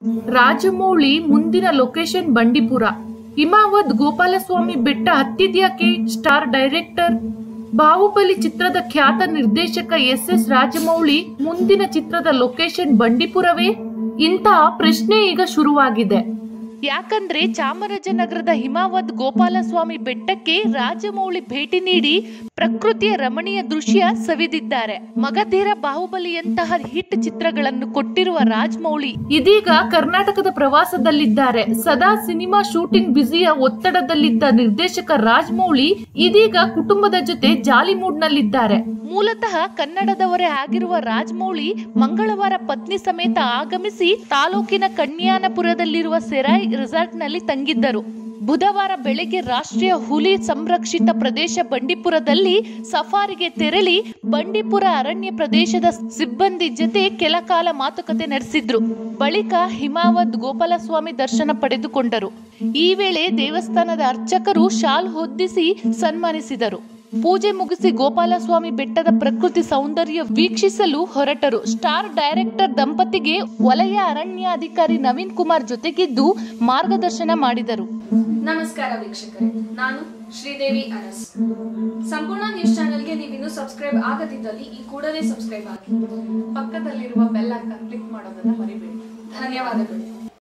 ರಾಜಮೌಳಿ ಮುಂದಿನ ಲೊಕೇಶನ್ ಬಂಡೀಪುರ ಹಿಮಾವದ್ ಗೋಪಾಲಸ್ವಾಮಿ ಬೆಟ್ಟ ಹತ್ತಿದ್ಯಾಕೆ star director Bahubali ಚಿತ್ರದ ಖ್ಯಾತ ನಿರ್ದೇಶಕ ಎಸ್ ಎಸ್ ರಾಜಮೌಳಿ ಮುಂದಿನ ಚಿತ್ರದ ಲೊಕೇಶನ್ ಬಂಡೀಪುರವೇ ಇಂತಹ ಪ್ರಶ್ನೆ ಈಗ ಶುರುವಾಗಿದೆ ಯಾಕಂದ್ರೆ ಚಾಮರಾಜನಗರದ ಹಿಮಾವದ್ ಗೋಪಾಲಸ್ವಾಮಿ ಬೆಟ್ಟಕ್ಕೆ ರಾಜಮೌಳಿ ಭೇಟಿ ನೀಡಿ ಪ್ರಕೃತಿಯ ರಮಣೀಯ ದೃಶ್ಯ ಸವಿದಿದ್ದಾರೆ ಮಗಧೀರ ಬಾಹುಬಲಿಯಂತಹ ಹಿಟ್ ಚಿತ್ರಗಳನ್ನು ಕೊಟ್ಟಿರುವ ರಾಜಮೌಳಿ ಇದೀಗ ಕರ್ನಾಟಕದ ಪ್ರವಾಸದಲ್ಲಿದ್ದಾರೆ ಸದಾ ಸಿನಿಮಾ ಶೂಟಿಂಗ್ ಬ್ಯುಸಿಯ ಒತ್ತಡದಲ್ಲಿದ್ದ ನಿರ್ದೇಶಕ ರಾಜಮೌಳಿ ಇದೀಗ ಕುಟುಂಬದ ಜೊತೆ ಜಾಲಿ ಮೂಡ್ನಲ್ಲಿದ್ದಾರೆ ಮೂಲತಃ ಕನ್ನಡದವರೇ ಆಗಿರುವ ರಾಜಮೌಳಿ ಮಂಗಳವಾರ ಪತ್ನಿ ಸಮೇತ ಆಗಮಿಸಿ ತಾಲೂಕಿನ ಕನ್ಯಾನಪುರದಲ್ಲಿರುವ ಸೆರಾಯ್ ರೆಸಾರ್ಟ್ನಲ್ಲಿ ತಂಗಿದ್ದರು ಬುಧವಾರ ಬೆಳಗ್ಗೆ ರಾಷ್ಟ್ರೀಯ ಹುಲಿ ಸಂರಕ್ಷಿತ ಪ್ರದೇಶ ಬಂಡೀಪುರದಲ್ಲಿ ಸಫಾರಿಗೆ ತೆರಳಿ ಬಂಡೀಪುರ ಅರಣ್ಯ ಪ್ರದೇಶದ ಸಿಬ್ಬಂದಿ ಜೊತೆ ಕೆಲ ಕಾಲ ಮಾತುಕತೆ ನಡೆಸಿದ್ರು ಬಳಿಕ ಹಿಮಾವದ್ ಗೋಪಾಲಸ್ವಾಮಿ ದರ್ಶನ ಪಡೆದುಕೊಂಡರು ಈ ವೇಳೆ ದೇವಸ್ಥಾನದ ಅರ್ಚಕರು ಶಾಲ್ ಹೊದ್ದಿಸಿ ಸನ್ಮಾನಿಸಿದರು ಪೂಜೆ ಮುಗಿಸಿ ಗೋಪಾಲಸ್ವಾಮಿ ಬೆಟ್ಟದ ಪ್ರಕೃತಿ ಸೌಂದರ್ಯ ವೀಕ್ಷಿಸಲು ಹೊರಟರು ಸ್ಟಾರ್ ಡೈರೆಕ್ಟರ್ ದಂಪತಿಗೆ ವಲಯ ಅರಣ್ಯಾಧಿಕಾರಿ ನವೀನ್ ಕುಮಾರ್ ಜೊತೆಗಿದ್ದು ಮಾರ್ಗದರ್ಶನ ಮಾಡಿದರು ನಮಸ್ಕಾರ ವೀಕ್ಷಕರೇ ನಾನು ಶ್ರೀದೇವಿ ಅರಸ್ ಸಂಪೂರ್ಣ ನ್ಯೂಸ್ ಚಾನೆಲ್ಗೆ ನೀವಿನ್ನೂ ಸಬ್ಸ್ಕ್ರೈಬ್ ಆಗದಿದ್ದಲ್ಲಿ ಈ ಕೂಡಲೇ ಸಬ್ಸ್ಕ್ರೈಬ್ ಆಗಿ ಪಕ್ಕದಲ್ಲಿರುವ ಬೆಲ್ ಐಕಾನ್ ಕ್ಲಿಕ್ ಮಾಡೋದನ್ನ ಮರಿಬೇಡಿ ಧನ್ಯವಾದಗಳು